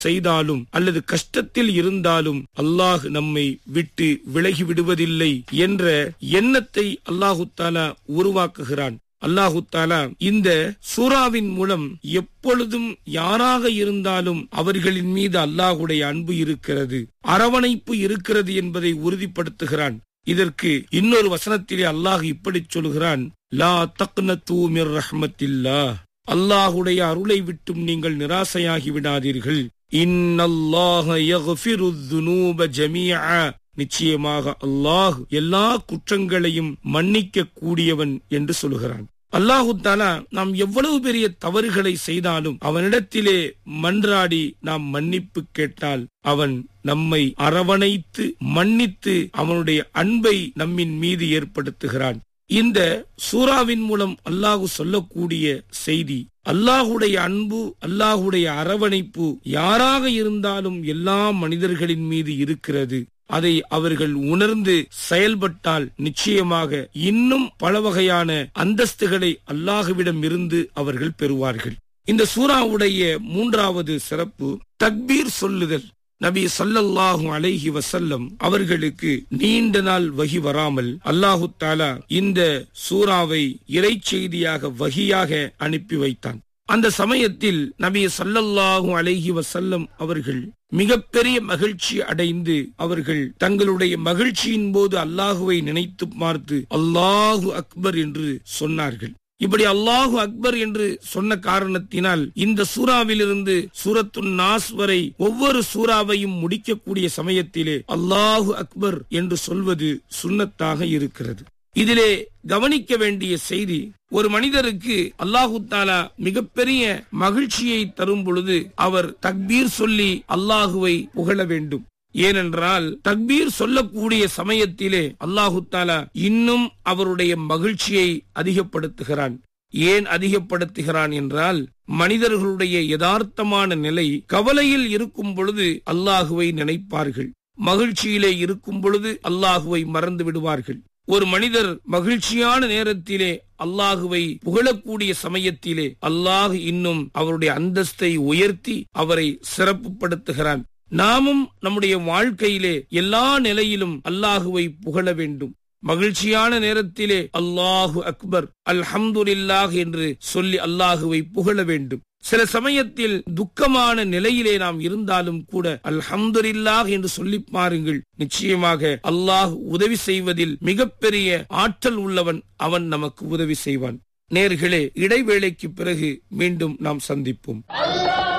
செய்தாலும் அல்லது கஷ்டத்தில் இருந்தாலும் அல்லாஹ் நம்மை விட்டு விலகி விடுவதில்லை என்ற எண்ணத்தை அல்லாஹு தாலா உருவாக்குகிறான் அல்லாஹு தாலா இந்த சூறாவின் மூலம் எப்பொழுதும் யாராக இருந்தாலும் அவர்களின் மீது அல்லாஹுடைய அன்பு இருக்கிறது அரவணைப்பு இருக்கிறது என்பதை உறுதிப்படுத்துகிறான் இதற்கு இன்னொரு வசனத்திலே அல்லாஹ் இப்படி சொல்கிறான் லா தக்ன தூமிர் ரஹ்மத்தில்லா அல்லாஹுடைய அருளை விட்டும் நீங்கள் நிராசையாகி விடாதீர்கள் இன்னல்லாஹ யக்ஃபிரு துனூப ஜமீஆ நிச்சயமாக அல்லாஹ் எல்லா குற்றங்களையும் மன்னிக்க கூடியவன் என்று சொல்கிறான் அல்லாஹு தாலா நாம் எவ்வளவு பெரிய தவறுகளை செய்தாலும் அவனிடத்திலே மன்றாடி நாம் மன்னிப்பு கேட்டால் அவன் நம்மை அரவணைத்து மன்னித்து அவனுடைய அன்பை நம்மின் மீது ஏற்படுத்துகிறான் இந்த சூறாவின் மூலம் அல்லாஹு சொல்லக்கூடிய செய்தி அல்லாஹுடைய அன்பு அல்லாஹுடைய அரவணைப்பு யாராக இருந்தாலும் எல்லா மனிதர்களின் மீது இருக்கிறது அதை அவர்கள் உணர்ந்து செயல்பட்டால் நிச்சயமாக இன்னும் பல வகையான அந்தஸ்துகளை அல்லாஹுவிடம் இருந்து அவர்கள் பெறுவார்கள் இந்த சூறாவுடைய மூன்றாவது சிறப்பு தக்பீர் சொல்லுதல் நபி சல்லல்லாஹு அலைஹி வசல்லம் அவர்களுக்கு நீண்ட நாள் வகி வராமல் அல்லாஹு தாலா இந்த சூறாவை இறை செய்தியாக வகியாக அனுப்பி வைத்தான் அந்த சமயத்தில் நபி சல்லல்லாஹு அலைஹி வசல்லம் அவர்கள் மிகப்பெரிய மகிழ்ச்சி அடைந்து அவர்கள் தங்களுடைய மகிழ்ச்சியின் போது அல்லாஹுவை நினைத்து பார்த்து அல்லாஹு அக்பர் என்று சொன்னார்கள் இப்படி அல்லாஹு அக்பர் என்று சொன்ன காரணத்தினால் இந்த சூறாவிலிருந்து சூரத்து நாஸ் வரை ஒவ்வொரு சூறாவையும் முடிக்கக்கூடிய சமயத்திலே அல்லாஹு அக்பர் என்று சொல்வது சுன்னத்தாக இருக்கிறது இதிலே கவனிக்க வேண்டிய செய்தி ஒரு மனிதருக்கு அல்லாஹு தாலா மிகப்பெரிய மகிழ்ச்சியை தரும் பொழுது அவர் தக்பீர் சொல்லி அல்லாஹுவை புகழ வேண்டும் ஏனென்றால் தக்பீர் சொல்லக்கூடிய சமயத்திலே அல்லாஹு தாலா இன்னும் அவருடைய மகிழ்ச்சியை அதிகப்படுத்துகிறான் ஏன் அதிகப்படுத்துகிறான் என்றால் மனிதர்களுடைய யதார்த்தமான நிலை கவலையில் இருக்கும் பொழுது அல்லாஹுவை நினைப்பார்கள் மகிழ்ச்சியிலே இருக்கும் பொழுது அல்லாஹுவை மறந்து விடுவார்கள் ஒரு மனிதர் மகிழ்ச்சியான நேரத்திலே அல்லாஹுவை புகழக்கூடிய சமயத்திலே அல்லாஹ் இன்னும் அவருடைய அந்தஸ்தை உயர்த்தி அவரை சிறப்புப்படுத்துகிறான் நாமும் நம்முடைய வாழ்க்கையிலே எல்லா நிலையிலும் அல்லாஹுவை புகழ வேண்டும் மகிழ்ச்சியான நேரத்திலே அல்லாஹு அக்பர் அல்ஹம்துலில்லாஹ் என்று சொல்லி அல்லாஹுவை புகழ வேண்டும் சில சமயத்தில் துக்கமான நிலையிலே நாம் இருந்தாலும் கூட அல்ஹம்துலில்லாஹ் என்று சொல்லி பாருங்கள் நிச்சயமாக அல்லாஹ் உதவி செய்வதில் மிகப்பெரிய ஆற்றல் உள்ளவன் அவன் நமக்கு உதவி செய்வான் நேர்களே இடைவேளைக்கு பிறகு மீண்டும் நாம் சந்திப்போம்